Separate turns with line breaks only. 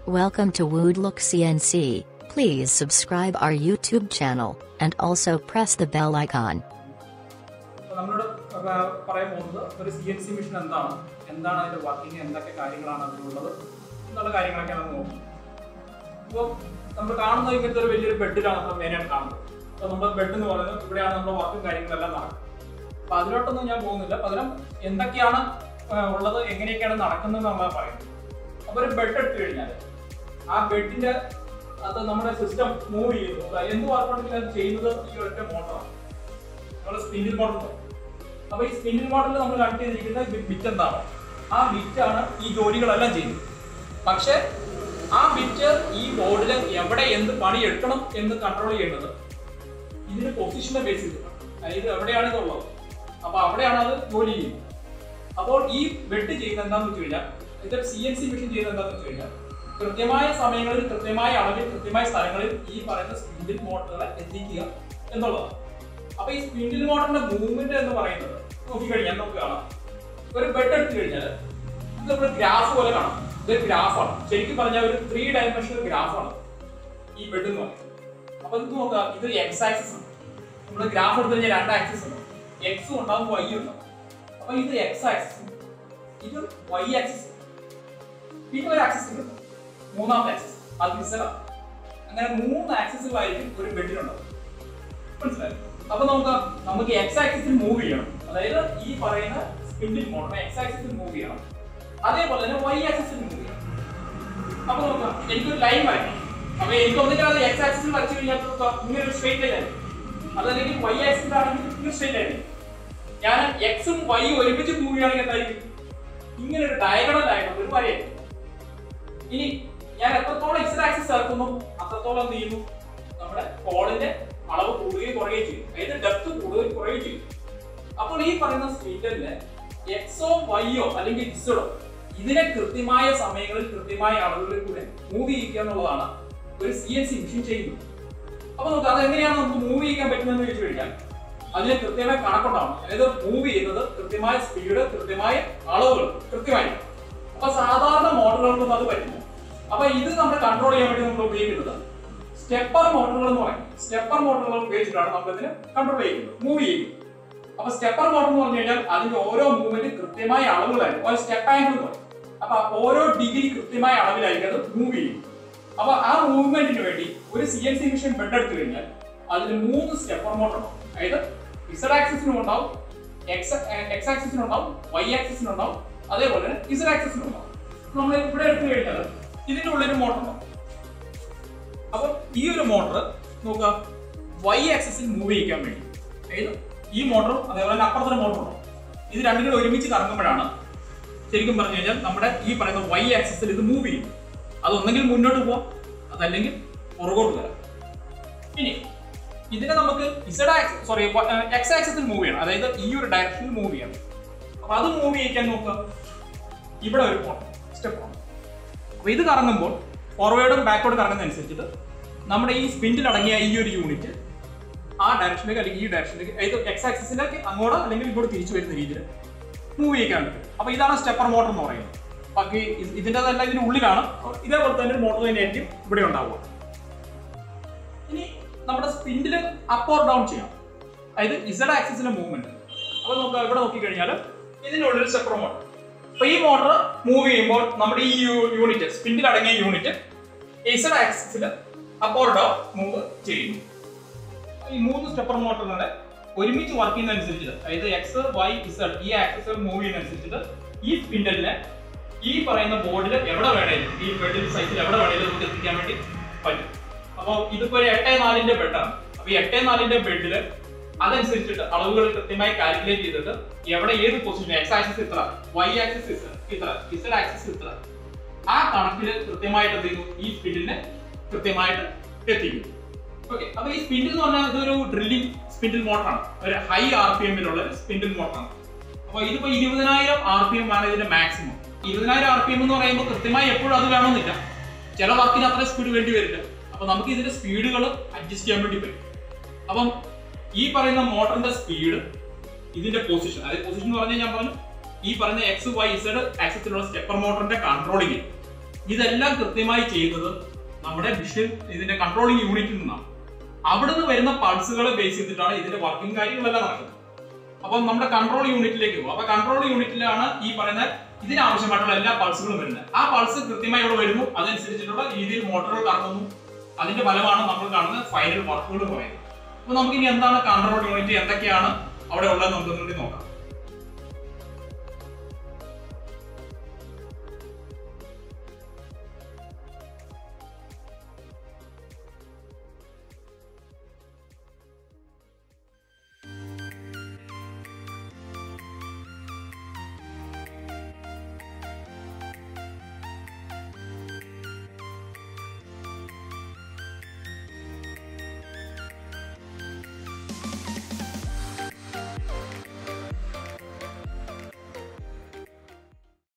Welcome to Woodlook CNC. Please subscribe our YouTube channel and also press the bell icon.
അപ്പോൾ നമ്മളോട് പ- പറയാൻ പോകുന്നത് ഒരു സി എൻ സി മിഷൻ എന്താണ് എന്താണ് അതിന്റെ വർക്കിംഗ് എന്തൊക്കെ കാര്യങ്ങളാണ് അതിലുള്ളത് എന്നുള്ള കാര്യങ്ങളൊക്കെ നമ്മൾ നോക്കും അപ്പോൾ നമ്മൾ കാണുന്നത് ഇങ്ങനത്തെ ഒരു വലിയൊരു ബെഡിലാണ് നമ്മൾ മെയിനായിട്ട് കാണുന്നത് അപ്പോൾ നമ്മുടെ ബെഡ് എന്ന് പറയുന്നത് ഇവിടെയാണ് നമ്മുടെ വർക്കും കാര്യങ്ങളെല്ലാം നടക്കുന്നത് അപ്പോൾ അതിലോട്ടൊന്നും ഞാൻ പോകുന്നില്ല പകരം എന്തൊക്കെയാണ് ആ, ഉള്ളത് എങ്ങനെയൊക്കെയാണ് നടക്കുന്നത് എന്നുള്ളത് പറയുന്നത് അപ്പോൾ ഒരു ബെഡ് എടുത്തു കഴിഞ്ഞാൽ ആ ബെഡിന്റെ അത് നമ്മുടെ സിസ്റ്റം മൂവ് ചെയ്യുന്നു അതായത് എന്ത് വർക്കുണ്ടെങ്കിലും അത് ചെയ്യുന്നത് ഈ ഒറ്റ മോട്ടറാണ് നമ്മൾ സ്പിൻഡിൽ മോഡൽ പറയും അപ്പൊ ഈ സ്പിൻഡിൽ മോഡലിൽ നമ്മൾ കണക്ട് ചെയ്തിരിക്കുന്ന ബിറ്റ് എന്താണ് ആ ബിറ്റാണ് ഈ ജോലികളെല്ലാം ചെയ്യുന്നത് പക്ഷെ ആ ബിറ്റ് ഈ ബോർഡിൽ എവിടെ എന്ത് പണി എടുക്കണം എന്ന് കൺട്രോൾ ചെയ്യേണ്ടത് ഇതിന് പൊസിഷനെ ബേസ് ചെയ്തിട്ടാണ് അതായത് എവിടെയാണ് ഇതുള്ളത് അപ്പൊ അവിടെയാണ് അത് ജോലി ചെയ്യുന്നത് അപ്പോൾ ഈ വെട്ട് ചെയ്യുന്നത് എന്താണെന്ന് വെച്ച് കഴിഞ്ഞാൽ ഇത് സി എൻ സി മെഷീൻ ചെയ്യുന്നത് എന്താണെന്ന് വെച്ച് കഴിഞ്ഞാൽ കൃത്യമായ സമയങ്ങളിൽ കൃത്യമായ അളവിൽ കൃത്യമായ സ്ഥലങ്ങളിൽ ഈ പറയുന്ന സ്പിൻഡിൽ മോട്ടറുകളെ എത്തിക്കുക എന്നുള്ളതാണ് അപ്പൊ ഈ സ്പിൻഡിൽ മോട്ടറിന്റെ മൂവ്മെന്റ് എന്ന് പറയുന്നത് നോക്കിക്കഴിഞ്ഞാൽ നമുക്ക് കാണാം ഒരു ബെഡ് എടുത്തു കഴിഞ്ഞാൽ ഇത് നമ്മൾ ഗ്രാഫ് പോലെ കാണാം ഇത് ഗ്രാഫാണ് ശരിക്കും പറഞ്ഞാൽ ഒരു ത്രീ ഡയമെൻഷണൽ ഗ്രാഫാണ് ഈ ബെഡ് എന്ന് പറയുന്നത് അപ്പൊ ഇത് നോക്കുക ഇത് എക്സ് ആക്സിസ് ആണ് നമ്മൾ ഗ്രാഫ് എടുത്തു കഴിഞ്ഞാൽ രണ്ട് ആക്സിസ് ഉണ്ട് എക്സും ഉണ്ടാവും വൈ ഉണ്ടാവും അപ്പൊ ഇത് എക്സ് ആക്സിസ് ഇത് വൈ ആക്സിസ് പിന്നെ ഒരു ആക്സിസ് ഉണ്ട് മൂന്നാമത്തെ ആക്സിസ് അത് മിസറ അങ്ങനെ മൂന്ന് ആക്സിസുകളായിരിക്കും ഒരു ബെഡിലുണ്ടാവും മനസ്സിലായി അപ്പൊ നമുക്ക് നമുക്ക് എക്സ് ആക്സിസിൽ മൂവ് ചെയ്യണം അതായത് ഈ പറയുന്ന സ്പിൻഡിൽ മോട്ടർ എക്സ് ആക്സിസിൽ മൂവ് ചെയ്യണം അതേപോലെ തന്നെ വൈ ആക്സിസിൽ മൂവ് ചെയ്യണം അപ്പൊ നോക്കാം എനിക്കൊരു ലൈൻ വരയ്ക്കണം അപ്പൊ എനിക്ക് ഒന്നിനും അത് എക്സ് ആക്സിസിൽ വരച്ചു കഴിഞ്ഞാൽ നോക്കാം ഇങ്ങനെ ഒരു സ്ട്രേറ്റ് ലൈൻ ആയിരിക്കും അതല്ലെങ്കിൽ വൈ ആക്സിസിൽ ആണെങ്കിൽ ഇങ്ങനെ സ്ട്രേറ്റ് ആയിരിക്കും ഞാൻ എക്സും വൈയും ഒരുമിച്ച് മൂവ് ചെയ്യുകയാണെങ്കിൽ എന്തായിരിക്കും ഇങ്ങനെ ഒരു ഡയഗണൽ ആയിട്ടുള്ള ഒരു വരയായിരിക്കും ഇനി ഞാൻ എത്രത്തോളം എക്സ് ആക്സിസ് ചേർക്കുന്നു അത്രത്തോളം എന്ത് ചെയ്യുന്നു നമ്മുടെ കോളിന്റെ അളവ് കൂടുകയും കുറയുകയും ചെയ്യും അതായത് ഡെപ്ത് കൂടുകയും കുറയുകയും ചെയ്യും അപ്പോൾ ഈ പറയുന്ന സ്പീക്കറിന് എക്സോ വൈയോ അല്ലെങ്കിൽ ഇസഡോ ഇതിനെ കൃത്യമായ സമയങ്ങളിൽ കൃത്യമായ അളവുകളിൽ കൂടെ മൂവ് ചെയ്യിക്കുക എന്നുള്ളതാണ് ഒരു സി എൻ സി മെഷീൻ ചെയ്യുന്നത് അപ്പൊ നമുക്ക് അത് എങ്ങനെയാണ് നമുക്ക് മൂവ് ചെയ്യാൻ പറ്റുന്നതെന്ന് ചോദിച്ചു കഴിഞ്ഞാൽ അതിന് കൃത്യമായ കണക്കുണ്ടാവണം അതായത് മൂവ് ചെയ്യുന്നത് കൃത്യമായ സ്പീഡ് കൃത്യമായ അളവുകൾ കൃത്യമായി അപ്പൊ സാധാരണ മോട്ടറുകൾക്കൊന്നും അത് പറ്റില്ല അപ്പൊ ഇത് നമ്മൾ കൺട്രോൾ ചെയ്യാൻ വേണ്ടി നമ്മൾ ഉപയോഗിക്കുന്നത് സ്റ്റെപ്പർ മോട്ടറുകൾ എന്ന് പറയും സ്റ്റെപ്പർ മോട്ടറുകൾ ഉപയോഗിച്ചിട്ടാണ് നമ്മൾ ഇതിനെ കൺട്രോൾ ചെയ്യുന്നത് മൂവ് ചെയ്യുന്നത് അപ്പൊ സ്റ്റെപ്പർ മോട്ടർ എന്ന് പറഞ്ഞു കഴിഞ്ഞാൽ അതിന്റെ ഓരോ മൂവ്മെന്റ് കൃത്യമായ അളവുകളായിരിക്കും ഒരു സ്റ്റെപ്പ് ആംഗിൾ എന്ന് പറയും അപ്പൊ ഓരോ ഡിഗ്രി കൃത്യമായ അളവിലായിരിക്കും അത് മൂവ് ചെയ്യും അപ്പൊ ആ മൂവ്മെന്റിന് വേണ്ടി ഒരു C N C machine bed എടുത്തു കഴിഞ്ഞാൽ അതിന് മൂന്ന് സ്റ്റെപ്പർ മോട്ടർ ഉണ്ടാവും അതായത് ഇസഡ് ആക്സിസിനും ഉണ്ടാവും എക്സ് എക്സ് ആക്സിസിനും ഉണ്ടാവും വൈ ആക്സിസിനും ഉണ്ടാവും അതേപോലെ തന്നെ ഇസഡ് ആക്സിസിനും ഉണ്ടാവും നമ്മൾ ഇവിടെ എടുത്തു കഴിഞ്ഞാൽ ഇതിന്റെ ഉള്ളിൽ മോട്ടർ ഉണ്ടാവും അപ്പൊ ഈ ഒരു മോട്ടർ നോക്കുക വൈ ആക്സിസിൽ മൂവ് ചെയ്യിക്കാൻ വേണ്ടി അതായത് ഈ മോട്ടറും അതേപോലെ തന്നെ അപ്പുറത്തൊരു മോട്ടർ ഉണ്ടാവും ഇത് രണ്ടും കൂടെ ഒരുമിച്ച് കറങ്ങുമ്പോഴാണ് ശരിക്കും പറഞ്ഞു കഴിഞ്ഞാൽ നമ്മുടെ ഈ പറയുന്ന വൈ ആക്സിസിൽ ഇത് മൂവ് ചെയ്യും അതൊന്നെങ്കിൽ മുന്നോട്ട് പോവാം അതല്ലെങ്കിൽ പുറകോട്ട് വരാം ഇനി ഇതിനെ നമുക്ക് ഇസഡ് ആക്സിസ് സോറി എക്സ് ആക്സിസിൽ മൂവ് ചെയ്യണം അതായത് ഈ ഒരു ഡയറക്ഷനിൽ മൂവ് ചെയ്യണം അപ്പൊ അത് മൂവ് ചെയ്യിക്കാൻ നോക്കുക ഇവിടെ ഒരു പോണം സ്റ്റെപ്പ് ആണ് അപ്പൊ ഇത് കറങ്ങുമ്പോൾ ഫോർവേഡും ബാക്കോട്ടും കറങ്ങുന്നതനുസരിച്ചിട്ട് നമ്മുടെ ഈ സ്പിൻഡിൽ അടങ്ങിയ ഈ ഒരു യൂണിറ്റ് ആ ഡയറക്ഷനിലേക്ക് അല്ലെങ്കിൽ ഈ ഡയറക്ഷനിലേക്ക് അതായത് എക്സ് ആക്സിസിലേക്ക് അങ്ങോട്ട് അല്ലെങ്കിൽ ഇങ്ങോട്ട് തിരിച്ചു വരുന്ന രീതിയിൽ മൂവ് ചെയ്യിക്കാൻ പറ്റും അപ്പൊ ഇതാണ് സ്റ്റെപ്പർ മോട്ടർ എന്ന് പറയുന്നത് ബാക്കി ഇത് ഇതിൻ്റെതെല്ലാം ഇതിന് ഉള്ളിലാണ് ഇതേപോലെ തന്നെ ഒരു മോട്ടർ തന്നെയായിരിക്കും ഇവിടെ ഉണ്ടാവുക ഇനി നമ്മുടെ സ്പിൻഡിൽ അപ്പ് ഓർ ഡൗൺ ചെയ്യാം അതായത് ഇസഡ് ആക്സിസിലെ മൂവ്മെന്റ് അപ്പൊ നമുക്ക് ഇവിടെ നോക്കിക്കഴിഞ്ഞാൽ ഇതിന്റെ ഉള്ളിൽ സ്റ്റെപ്പർ മോട്ടർ അപ്പൊ ഈ മോട്ടർ മൂവ് ചെയ്യുമ്പോൾ നമ്മുടെ ഈ യൂണിറ്റ് സ്പിൻഡിൽ അടങ്ങിയ യൂണിറ്റ് ഇസഡ് ആക്സിസിൽ അപ്പ് ഓർ ഡൗൺ മൂവ് ചെയ്യുന്നു ഈ മൂന്ന് സ്റ്റെപ്പർ മോട്ടറുകളെ ഒരുമിച്ച് വർക്ക് ചെയ്യുന്നതനുസരിച്ചിട്ട് അതായത് എക്സ് വൈ ഇസഡ് ഈ ആക്സസ് മൂവ് ചെയ്യുന്നതനുസരിച്ചിട്ട് ഈ സ്പിൻഡലിനെ ഈ പറയുന്ന ബോർഡിൽ എവിടെ വേണേലും ഈ ബെഡിൽ സൈസിൽ എവിടെ വേണേലും നമുക്ക് എത്തിക്കാൻ വേണ്ടി പറ്റും അപ്പോൾ ഇതിപ്പോ ഒരു എട്ടേ നാലിന്റെ ബെഡാണ് അപ്പൊ ഈ എട്ടേ നാലിന്റെ ബെഡിൽ അതനുസരിച്ചിട്ട് അളവുകൾ കൃത്യമായി കാൽക്കുലേറ്റ് ചെയ്തിട്ട് എവിടെ ഏത് പൊസിഷൻ എക്സ് ആക്സിസ് ഇത്ര വൈ ആക്സിസ് ഇത്ര ഇസഡ് ആക്സിസ് ഇത്ര ആ കണക്കിൽ കൃത്യമായിട്ട് എന്ത് ചെയ്യുന്നു ഈ സ്പിൻഡിനെ കൃത്യമായിട്ട് എത്തിക്കും ഓക്കെ അപ്പൊ ഈ സ്പിൻഡിൽ എന്ന് പറഞ്ഞാൽ ഇതൊരു ഡ്രില്ലിംഗ് സ്പിൻഡിൽ മോട്ടറാണ് ഒരു ഹൈ ആർ പി എമ്മിലുള്ള ഒരു സ്പിൻഡിൽ മോട്ടറാണ് അപ്പൊ ഇതിപ്പോ ഇരുപതിനായിരം ആർ പി എം ആണ് ഇതിന്റെ മാക്സിമം ഇരുപതിനായിരം ആർ പി എം എന്ന് പറയുമ്പോൾ കൃത്യമായി എപ്പോഴും അത് വേണമെന്നില്ല ചില വർക്കിന് അത്ര സ്പീഡ് വേണ്ടി വരില്ല അപ്പൊ നമുക്ക് ഇതിന്റെ സ്പീഡുകൾ അഡ്ജസ്റ്റ് ചെയ്യാൻ വേണ്ടി പറ്റും അപ്പം ഈ പറയുന്ന മോട്ടറിന്റെ സ്പീഡ് ഇതിന്റെ പൊസിഷൻ അതായത് പൊസിഷൻ എന്ന് പറഞ്ഞാൽ ഞാൻ പറഞ്ഞു ഈ പറയുന്ന എക്സ് വൈ ഇസഡ് ആക്സിസിലുള്ള സ്റ്റെപ്പർ മോട്ടറിന്റെ കൺട്രോളിങ് ഇതെല്ലാം കൃത്യമായി ചെയ്യുന്നത് നമ്മുടെ മിഷൻ ഇതിന്റെ കൺട്രോളിംഗ് യൂണിറ്റിൽ നിന്നാണ് അവിടുന്ന് വരുന്ന പൾസുകളെ ബേസ് ചെയ്തിട്ടാണ് ഇതിന്റെ വർക്കിംഗ് കാര്യങ്ങളെല്ലാം നടക്കുന്നത് അപ്പം നമ്മുടെ കൺട്രോൾ യൂണിറ്റിലേക്ക് പോകും അപ്പൊ കൺട്രോൾ യൂണിറ്റിലാണ് ഈ പറയുന്ന ഇതിനാവശ്യമായിട്ടുള്ള എല്ലാ പൾസുകളും വരുന്നത് ആ പൾസ് കൃത്യമായി ഇവിടെ വരുന്നു അതനുസരിച്ചിട്ടുള്ള രീതിയിൽ മോട്ടോറുകൾ കറങ്ങുന്നു അതിന്റെ ഫലമാണ് നമ്മൾ കാണുന്ന ഫൈനൽ വർക്കുകൾ പറയുന്നത് അപ്പൊ നമുക്ക് ഇനി എന്താണ് കൺട്രോൾ യൂണിറ്റ് എന്തൊക്കെയാണ് അവിടെ ഉള്ളത് നമുക്ക് ഒന്നുകൂടി നോക്കാം